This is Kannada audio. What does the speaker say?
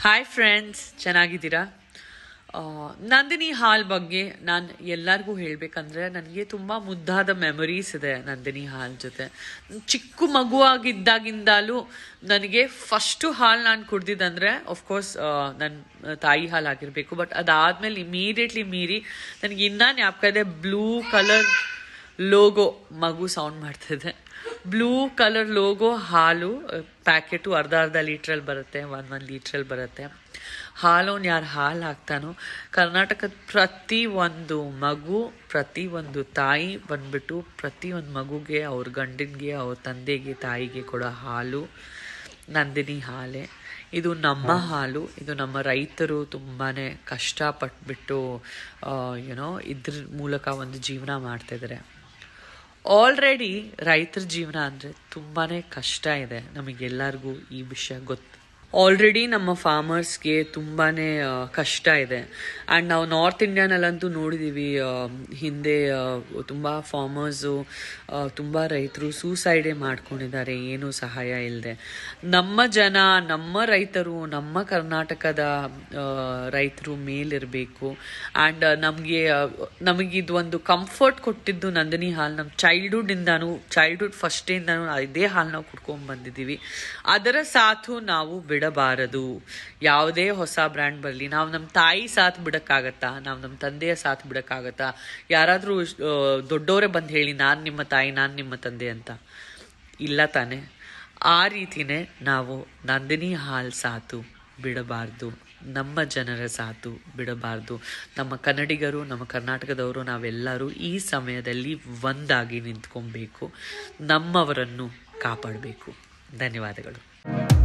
ಹಾಯ್ ಫ್ರೆಂಡ್ಸ್ ಚೆನ್ನಾಗಿದ್ದೀರಾ ಆ, ನಂದಿನಿ ಹಾಲ್ ಬಗ್ಗೆ ನಾನು ಎಲ್ಲರಿಗೂ ಹೇಳಬೇಕಂದ್ರೆ ನನಗೆ ತುಂಬ ಮುದ್ದಾದ ಮೆಮೊರೀಸ್ ಇದೆ ನಂದಿನಿ ಹಾಲ್ ಜೊತೆ ಚಿಕ್ಕ ಮಗುವಾಗಿದ್ದಾಗಿಂದಲೂ ನನಗೆ ಫಸ್ಟು ಹಾಲು ನಾನು ಕುಡ್ದಿದ್ದಂದ್ರೆ ಆಫ್ಕೋರ್ಸ್ ನನ್ನ ತಾಯಿ ಹಾಲು ಆಗಿರಬೇಕು ಬಟ್ ಅದಾದಮೇಲೆ ಇಮಿಡಿಯೇಟ್ಲಿ ಮೀರಿ ನನಗೆ ಇನ್ನೂ ಜ್ಞಾಪಕ ಇದೆ ಬ್ಲೂ ಕಲರ್ ಲೋಗೋ ಮಗು ಸೌಂಡ್ ಮಾಡ್ತಿದೆ ಬ್ಲೂ ಕಲರ್ ಲೋಗೋ ಹಾಲು ಪ್ಯಾಕೆಟು ಅರ್ಧ ಅರ್ಧ ಲೀಟ್ರಲ್ಲಿ ಬರುತ್ತೆ ಒಂದು ಒಂದು ಲೀಟ್ರಲ್ಲಿ ಬರುತ್ತೆ ಹಾಲೋನ್ ಯಾರು ಹಾಲು ಹಾಕ್ತಾನೋ ಕರ್ನಾಟಕದ ಪ್ರತಿ ಒಂದು ಮಗು ಪ್ರತಿ ಒಂದು ತಾಯಿ ಬಂದ್ಬಿಟ್ಟು ಪ್ರತಿ ಒಂದು ಮಗುಗೆ ಅವ್ರ ಗಂಡನಿಗೆ ಅವ್ರ ತಂದೆಗೆ ತಾಯಿಗೆ ಕೊಡೋ ಹಾಲು ನಂದಿನಿ ಹಾಲೆ ಇದು ನಮ್ಮ ಹಾಲು ಇದು ನಮ್ಮ ರೈತರು ತುಂಬಾ ಕಷ್ಟಪಟ್ಬಿಟ್ಟು ಏನೋ ಇದ್ರ ಮೂಲಕ ಒಂದು ಜೀವನ ಮಾಡ್ತಿದ್ದಾರೆ ಆಲ್ರೆಡಿ ರೈತರ ಜೀವನ ಅಂದರೆ ತುಂಬಾ ಕಷ್ಟ ಇದೆ ನಮಗೆಲ್ಲರಿಗೂ ಈ ವಿಷಯ ಗೊತ್ತು ಆಲ್ರೆಡಿ ನಮ್ಮ ಫಾರ್ಮರ್ಸ್ಗೆ ತುಂಬಾ ಕಷ್ಟ ಇದೆ ಆ್ಯಂಡ್ ನಾವು ನಾರ್ತ್ ಇಂಡಿಯಾನಲ್ಲಂತೂ ನೋಡಿದ್ದೀವಿ ಆ, ಹಿಂದೆ ತುಂಬ ಫಾರ್ಮರ್ಸು ತುಂಬ ರೈತರು ಸೂಸೈಡೇ ಮಾಡ್ಕೊಂಡಿದ್ದಾರೆ ಏನೂ ಸಹಾಯ ಇಲ್ಲದೆ ನಮ್ಮ ಜನ ನಮ್ಮ ರೈತರು ನಮ್ಮ ಕರ್ನಾಟಕದ ರೈತರು ಮೇಲಿರಬೇಕು ಆ್ಯಂಡ್ ನಮಗೆ ನಮಗಿದು ಒಂದು ಕಂಫರ್ಟ್ ಕೊಟ್ಟಿದ್ದು ನಂದಿನಿ ಹಾಲು ನಮ್ಮ ಚೈಲ್ಡ್ಹುಡ್ಡಿಂದನೂ ಚೈಲ್ಡ್ಹುಡ್ ಫಸ್ಟಿಂದನೂ ಇದೇ ಹಾಲು ನಾವು ಕುಡ್ಕೊಂಡ್ ಬಂದಿದ್ದೀವಿ ಅದರ ಸಾಥು ನಾವು ಬಿಡಬಾರದು ಯಾವುದೇ ಹೊಸ ಬ್ರ್ಯಾಂಡ್ ಬರಲಿ ನಾವು ನಮ್ಮ ತಾಯಿ ಸಾಥ್ ಬಿಡಕ್ಕಾಗತ್ತಾ ನಾವು ನಮ್ಮ ತಂದೆಯ ಸಾಥ್ ಬಿಡಕ್ಕಾಗತ್ತಾ ಯಾರಾದರೂ ದೊಡ್ಡವರೇ ಬಂದು ಹೇಳಿ ನಾನು ನಿಮ್ಮ ತಾಯಿ ನಾನು ನಿಮ್ಮ ತಂದೆ ಅಂತ ಇಲ್ಲ ತಾನೆ ಆ ರೀತಿನೇ ನಾವು ನಂದಿನಿ ಹಾಲ್ ಸಾತು ಬಿಡಬಾರ್ದು ನಮ್ಮ ಜನರ ಸಾತು ಬಿಡಬಾರ್ದು ನಮ್ಮ ಕನ್ನಡಿಗರು ನಮ್ಮ ಕರ್ನಾಟಕದವರು ನಾವೆಲ್ಲರೂ ಈ ಸಮಯದಲ್ಲಿ ಒಂದಾಗಿ ನಿಂತ್ಕೊಬೇಕು ನಮ್ಮವರನ್ನು ಕಾಪಾಡಬೇಕು ಧನ್ಯವಾದಗಳು